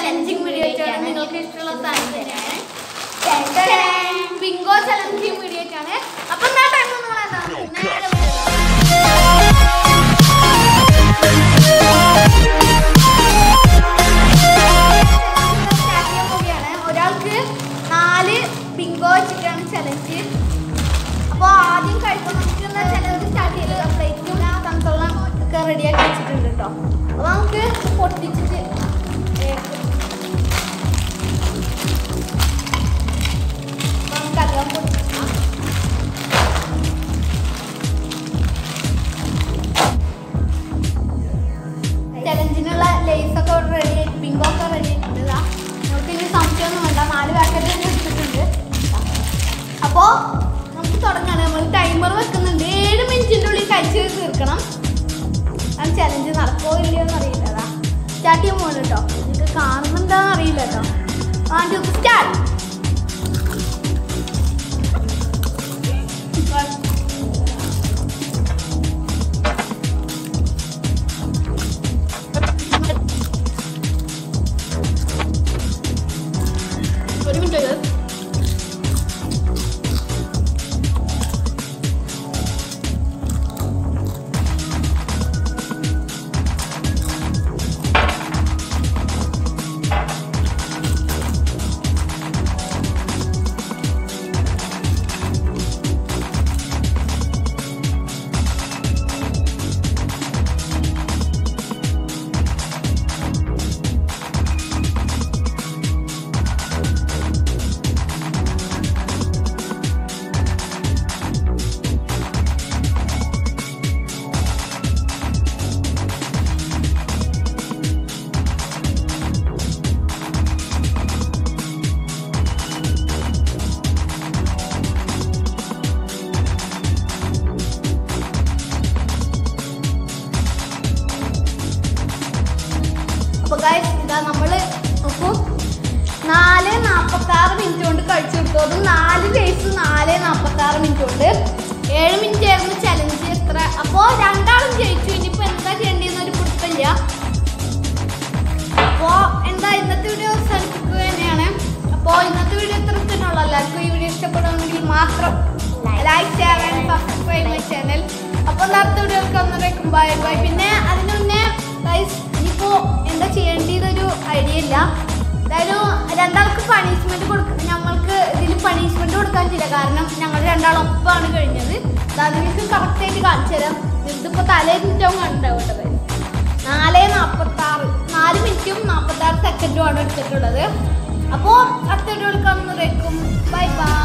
Challenging video ആയിട്ടാണ് നിങ്ങൾക്ക് ഇഷ്ടമുള്ള സാധനം തന്നെയാണ് ബിങ്കോ ചലഞ്ചിങ് വീഡിയോ ആയിട്ടാണ് അപ്പൊ എന്താ ടൈം നിങ്ങൾ ഒരാൾക്ക് നാല് ബിങ്കോ വെച്ചിട്ടാണ് ചലഞ്ച് അപ്പോൾ ആദ്യം കഴിക്കുമ്പോൾ നമുക്ക് എന്താ ചലഞ്ച് സ്റ്റാർട്ട് ചെയ്ത് പ്ലേറ്റും തണുത്തോളം ഒക്കെ റെഡിയാക്കി വെച്ചിട്ടുണ്ട് കേട്ടോ അപ്പോൾ നമുക്ക് പൊട്ടിച്ചിട്ട് ഏക്ക്. അപ്പോൾ നമുക്ക് അധികം പൊട്ടിക്കാം ചലഞ്ചിനുള്ള ലേസ് ഒക്കെ റെഡി ആയിട്ട് ബിങ്കോ ഒക്കെ റെഡി ആയിട്ടുണ്ട് ഇതാ നമുക്ക് ഇനി സംശയമൊന്നും വേണ്ട നാല് പാക്കറ്റ് എടുത്തിട്ടുണ്ട് അപ്പോൾ നമുക്ക് തുടങ്ങാണ് നമ്മൾ ടൈമർ വെക്കുന്നുണ്ട് ഏഴ് മിനിറ്റിൻ്റെ ഉള്ളിൽ കഴിച്ച് തീർക്കണം അത് ചലഞ്ച് നടക്കുമോ ഇല്ലയോ എന്ന് അറിയില്ല അതാ സ്റ്റാർട്ട് ചെയ്യാൻ പോകുന്നു കേട്ടോ നിങ്ങൾക്ക് കാണുന്നുണ്ടോന്ന് അറിയില്ല കേട്ടോ ആദ്യം സ്റ്റാർട്ട് ഒരു മിനിറ്റ് അപ്പൊ guys, ഇതാ നമ്മള് നോക്കൂ നാല് നാപ്പത്തി ആറ് മിനിറ്റ് കൊണ്ട് കഴിച്ചു കൊടുത്തു അതും നാല് ഡേയ്സ് നാല് നാപ്പത്തി ആറ് മിനിറ്റ് കൊണ്ട് ഏഴ് മിനിറ്റ് ആയിരുന്നു ചലഞ്ച് എത്ര അപ്പോ രണ്ടാളും ജയിച്ചു ഇനിയിപ്പോ എന്താ ചെയ്യേണ്ടതെന്ന് ഒരു പിടുത്തില്ല അപ്പോ എന്താ ഇന്നത്തെ വീഡിയോ അവസാനിപ്പിക്കുക തന്നെയാണ് അപ്പോ ഇന്നത്തെ വീഡിയോ ഇത്ര തന്നെ ഉള്ളൂ എല്ലാവർക്കും ഈ വീഡിയോ ഇഷ്ടപ്പെടുമെങ്കിൽ മാത്രം like share and subscribe my channel അപ്പോൾ അടുത്ത വീഡിയോക്ക് വന്നേക്കും ബൈ ബൈ പിന്നെ അതിന് മുന്നേ ഗൈസ് ഇനിയിപ്പോ എന്താ ചെയ്യേണ്ടതൊരു ഐഡിയ ഇല്ല അതായത് രണ്ടാൾക്ക് പണിഷ്മെന്റ് കൊടുക്കും ഞങ്ങൾക്ക് ഇതിൽ പണിഷ്മെന്റ് കൊടുക്കാൻ പറ്റില്ല കാരണം ഞങ്ങൾ രണ്ടാളൊപ്പമാണ് കഴിഞ്ഞത് അത് നിങ്ങൾക്ക് കറക്റ്റായിട്ട് കാണിച്ചു തരാം ഇതിപ്പോ തലേന്നിട്ടാവും കണ്ടാവും കേട്ടോ guys. നാല് നാൽപ്പത്തി ആറ് നാല് മിനിറ്റും നാൽപ്പത്തി ആറ് സെക്കൻഡും ആണ് എടുത്തിട്ടുള്ളത് അപ്പോൾ അടുത്ത വീഡിയോ കാണുന്നതായിരിക്കും ബൈ ബൈ